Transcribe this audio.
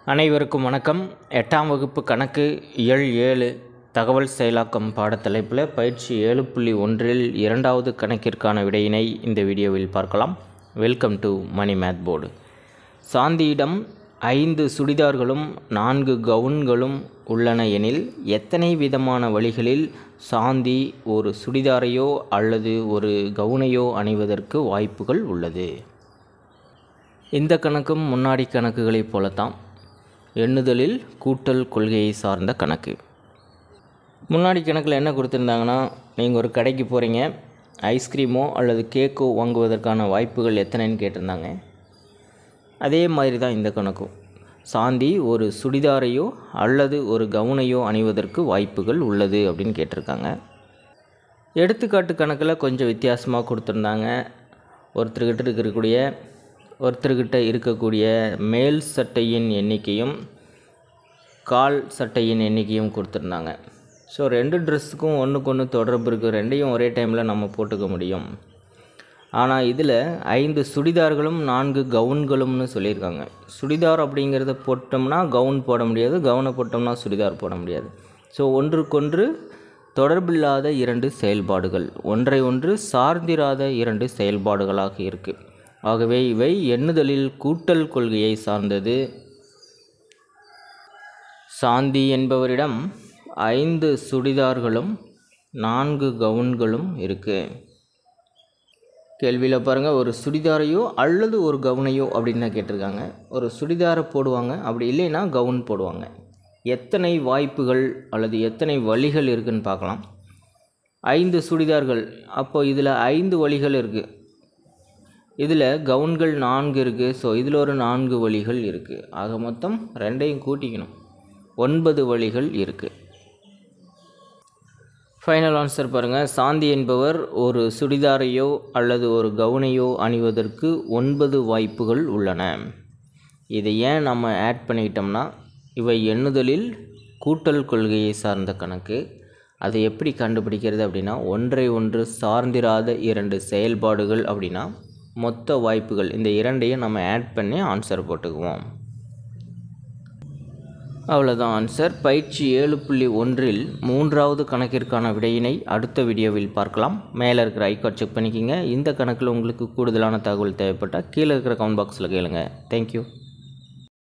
அனைவருக்கும் வணக்கம் எட்டாம் வகுப்பு கணக்கு இயல் ஏழு தகவல் செயலாக்கம் பாடத்தலைப்பில் பயிற்சி ஏழு புள்ளி ஒன்றில் இரண்டாவது கணக்கிற்கான விடையினை இந்த வீடியோவில் பார்க்கலாம் welcome to Mani math board சாந்தியிடம் ஐந்து சுடிதார்களும் நான்கு கவுன்களும் உள்ளன எனில் எத்தனை விதமான வழிகளில் சாந்தி ஒரு சுடிதாரையோ அல்லது ஒரு கவுனையோ அணிவதற்கு வாய்ப்புகள் உள்ளது இந்த கணக்கும் முன்னாடி கணக்குகளைப் போலத்தான் எண்ணுதலில் கூட்டல் கொள்கையை சார்ந்த கணக்கு முன்னாடி கணக்கில் என்ன கொடுத்துருந்தாங்கன்னா நீங்கள் ஒரு கடைக்கு போகிறீங்க ஐஸ்கிரீமோ அல்லது கேக்கோ வாங்குவதற்கான வாய்ப்புகள் எத்தனைன்னு கேட்டிருந்தாங்க அதே மாதிரி தான் இந்த கணக்கும் சாந்தி ஒரு சுடிதாரையோ அல்லது ஒரு கவுனையோ அணிவதற்கு வாய்ப்புகள் உள்ளது அப்படின்னு கேட்டிருக்காங்க எடுத்துக்காட்டு கணக்கில் கொஞ்சம் வித்தியாசமாக கொடுத்துருந்தாங்க ஒருத்தர்கிட்ட இருக்கக்கூடிய ஒருத்தர்கிட்ட இருக்கக்கூடிய மேல் சட்டையின் எண்ணிக்கையும் கால் சட்டையின் எண்ணிக்கையும் கொடுத்துருந்தாங்க ஸோ ரெண்டு ட்ரெஸ்ஸுக்கும் ஒன்றுக்கு ஒன்று தொடர்பு இருக்குது ரெண்டையும் ஒரே டைமில் நம்ம போட்டுக்க முடியும் ஆனால் இதில் ஐந்து சுடிதார்களும் நான்கு கவுன்களும்னு சொல்லியிருக்காங்க சுடிதார் அப்படிங்கிறத போட்டோம்னா கவுன் போட முடியாது கவுனை போட்டோம்னா சுடிதார் போட முடியாது ஸோ ஒன்றுக்கொன்று தொடர்பில்லாத இரண்டு செயல்பாடுகள் ஒன்றை ஒன்று சார்ந்திராத இரண்டு செயல்பாடுகளாக இருக்குது ஆகவே இவை எண்ணுதலில் கூட்டல் கொள்கையை சார்ந்தது சாந்தி என்பவரிடம் ஐந்து சுடிதார்களும் நான்கு கவுன்களும் இருக்குது கேள்வியில் பாருங்கள் ஒரு சுடிதாரையோ அல்லது ஒரு கவுனையோ அப்படின்னு தான் கேட்டிருக்காங்க ஒரு சுடிதாரை போடுவாங்க அப்படி இல்லைன்னா கவுன் போடுவாங்க எத்தனை வாய்ப்புகள் அல்லது எத்தனை வழிகள் இருக்குதுன்னு பார்க்கலாம் ஐந்து சுடிதார்கள் அப்போ இதில் ஐந்து வழிகள் இருக்குது இதில் கவுன்கள் நான்கு இருக்குது ஸோ இதில் ஒரு நான்கு வழிகள் இருக்குது ஆக மொத்தம் ரெண்டையும் கூட்டிக்கணும் ஒன்பது வழிகள் இருக்குது ஃபைனல் ஆன்சர் பாருங்கள் சாந்தி என்பவர் ஒரு சுடிதாரையோ அல்லது ஒரு கவுனையோ அணிவதற்கு ஒன்பது வாய்ப்புகள் உள்ளன இதை ஏன் நம்ம ஆட் பண்ணிக்கிட்டோம்னா இவை எண்ணுதலில் கூட்டல் கொள்கையை சார்ந்த கணக்கு அதை எப்படி கண்டுபிடிக்கிறது அப்படின்னா ஒன்றை ஒன்று சார்ந்திராத இரண்டு செயல்பாடுகள் அப்படின்னா மொத்த வாய்ப்புகள் இந்த இரண்டையும் நம்ம ஆட் பண்ணி ஆன்சர் போட்டுக்குவோம் அவ்வளோதான் ஆன்சர் பயிற்சி ஏழு புள்ளி ஒன்றில் மூன்றாவது கணக்கிற்கான விடையினை அடுத்த வீடியோவில் பார்க்கலாம் மேலே இருக்கிற ஐக்கார்ட் செக் பண்ணிக்கிங்க இந்த கணக்கில் உங்களுக்கு கூடுதலான தகவல் தேவைப்பட்டால் கீழே இருக்கிற கமெண்ட் பாக்ஸில் கேளுங்க தேங்க்யூ